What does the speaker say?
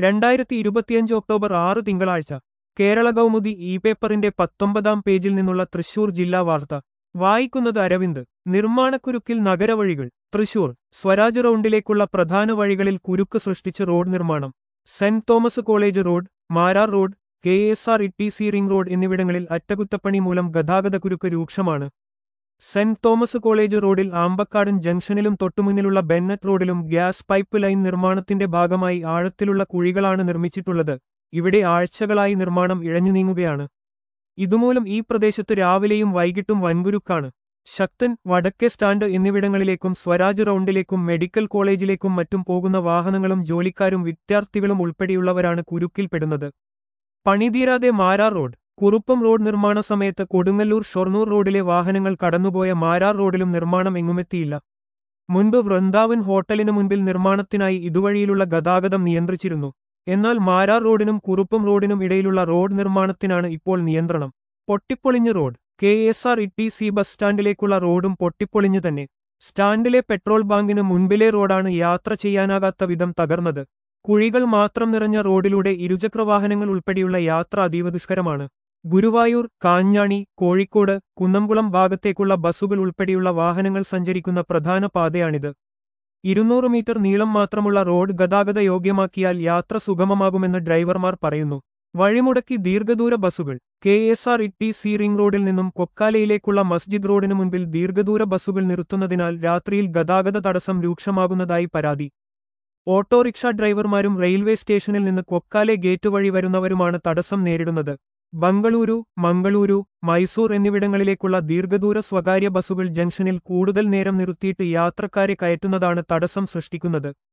രണ്ടായിരത്തി ഇരുപത്തിയഞ്ച് ഒക്ടോബർ ആറ് തിങ്കളാഴ്ച കേരള കൗമുദി ഇ പേപ്പറിന്റെ പത്തൊമ്പതാം പേജിൽ നിന്നുള്ള തൃശൂർ ജില്ലാ വാർത്ത വായിക്കുന്നത് അരവിന്ദ് നിർമ്മാണക്കുരുക്കിൽ നഗരവഴികൾ തൃശൂർ സ്വരാജ് റൗണ്ടിലേക്കുള്ള പ്രധാന വഴികളിൽ കുരുക്ക് സൃഷ്ടിച്ച് റോഡ് നിർമ്മാണം saint Thomas college road Marar road K S R T C സി റിംഗ് റോഡ് എന്നിവിടങ്ങളിൽ അറ്റകുറ്റപ്പണി മൂലം ഗതാഗതക്കുരുക്ക് രൂക്ഷമാണ് സെന്റ് തോമസ് കോളേജ് റോഡിൽ ആമ്പക്കാടൻ ജംഗ്ഷനിലും തൊട്ടുമുന്നിലുള്ള ബെന്നറ്റ് റോഡിലും ഗ്യാസ് പൈപ്പ് ലൈൻ നിർമ്മാണത്തിന്റെ ഭാഗമായി ആഴത്തിലുള്ള കുഴികളാണ് നിർമ്മിച്ചിട്ടുള്ളത് ഇവിടെ ആഴ്ചകളായി നിർമ്മാണം ഇഴഞ്ഞു നീങ്ങുകയാണ് ഇതുമൂലം ഈ പ്രദേശത്ത് രാവിലെയും വൈകിട്ടും വൻകുരുക്കാണ് ശക്തൻ വടക്കേ സ്റ്റാൻഡ് എന്നിവിടങ്ങളിലേക്കും സ്വരാജ് റൗണ്ടിലേക്കും മെഡിക്കൽ കോളേജിലേക്കും മറ്റും പോകുന്ന വാഹനങ്ങളും ജോലിക്കാരും വിദ്യാർത്ഥികളും ഉൾപ്പെടെയുള്ളവരാണ് കുരുക്കിൽപ്പെടുന്നത് പണിതീരാതെ മാരാർ റോഡ് കുറുപ്പം റോഡ് നിർമ്മാണ സമയത്ത് കൊടുങ്ങല്ലൂർ ഷൊർണൂർ റോഡിലെ വാഹനങ്ങൾ കടന്നുപോയ മാരാർ റോഡിലും നിർമ്മാണം എങ്ങുമെത്തിയില്ല മുൻപ് വൃന്ദാവൻ ഹോട്ടലിനു മുൻപിൽ നിർമ്മാണത്തിനായി ഇതുവഴിയിലുള്ള ഗതാഗതം നിയന്ത്രിച്ചിരുന്നു എന്നാൽ മാരാർ റോഡിനും കുറുപ്പം റോഡിനും ഇടയിലുള്ള റോഡ് നിർമ്മാണത്തിനാണ് ഇപ്പോൾ നിയന്ത്രണം പൊട്ടിപ്പൊളിഞ്ഞ് road K S R T C bus ബസ് സ്റ്റാൻഡിലേക്കുള്ള റോഡും പൊട്ടിപ്പൊളിഞ്ഞു തന്നെ സ്റ്റാൻഡിലെ പെട്രോൾ ബാങ്കിന് മുൻപിലെ റോഡാണ് യാത്ര ചെയ്യാനാകാത്ത വിധം തകർന്നത് കുഴികൾ മാത്രം നിറഞ്ഞ റോഡിലൂടെ ഇരുചക്രവാഹനങ്ങൾ ഉൾപ്പെടെയുള്ള യാത്ര അതീവ ദുഷ്കരമാണ് ഗുരുവായൂർ കാഞ്ഞാണി കോഴിക്കോട് കുന്നംകുളം ഭാഗത്തേക്കുള്ള ബസ്സുകൾ ഉൾപ്പെടെയുള്ള വാഹനങ്ങൾ സഞ്ചരിക്കുന്ന പ്രധാന പാതയാണിത് ഇരുന്നൂറ് മീറ്റർ നീളം മാത്രമുള്ള റോഡ് ഗതാഗത യോഗ്യമാക്കിയാൽ യാത്ര സുഗമമാകുമെന്ന് ഡ്രൈവർമാർ പറയുന്നു വഴിമുടക്കി ദീർഘദൂര ബസ്സുകൾ K S R T C സി റിംഗ് റോഡിൽ നിന്നും കൊക്കാലയിലേക്കുള്ള മസ്ജിദ് റോഡിനു മുൻപിൽ ദീർഘദൂര ബസ്സുകൾ നിർത്തുന്നതിനാൽ രാത്രിയിൽ ഗതാഗത തടസ്സം രൂക്ഷമാകുന്നതായി പരാതി ഓട്ടോറിക്ഷ ഡ്രൈവർമാരും റെയിൽവേ സ്റ്റേഷനിൽ നിന്ന് കൊക്കാലെ ഗേറ്റ് വഴി വരുന്നവരുമാണ് തടസ്സം നേരിടുന്നത് ബംഗളൂരു മംഗളൂരു മൈസൂർ എന്നിവിടങ്ങളിലേക്കുള്ള ദീർഘദൂര സ്വകാര്യ ബസ്സുകൾ ജംഗ്ഷനിൽ കൂടുതൽ നേരം നിർത്തിയിട്ട് യാത്രക്കാരെ കയറ്റുന്നതാണ് തടസ്സം സൃഷ്ടിക്കുന്നത്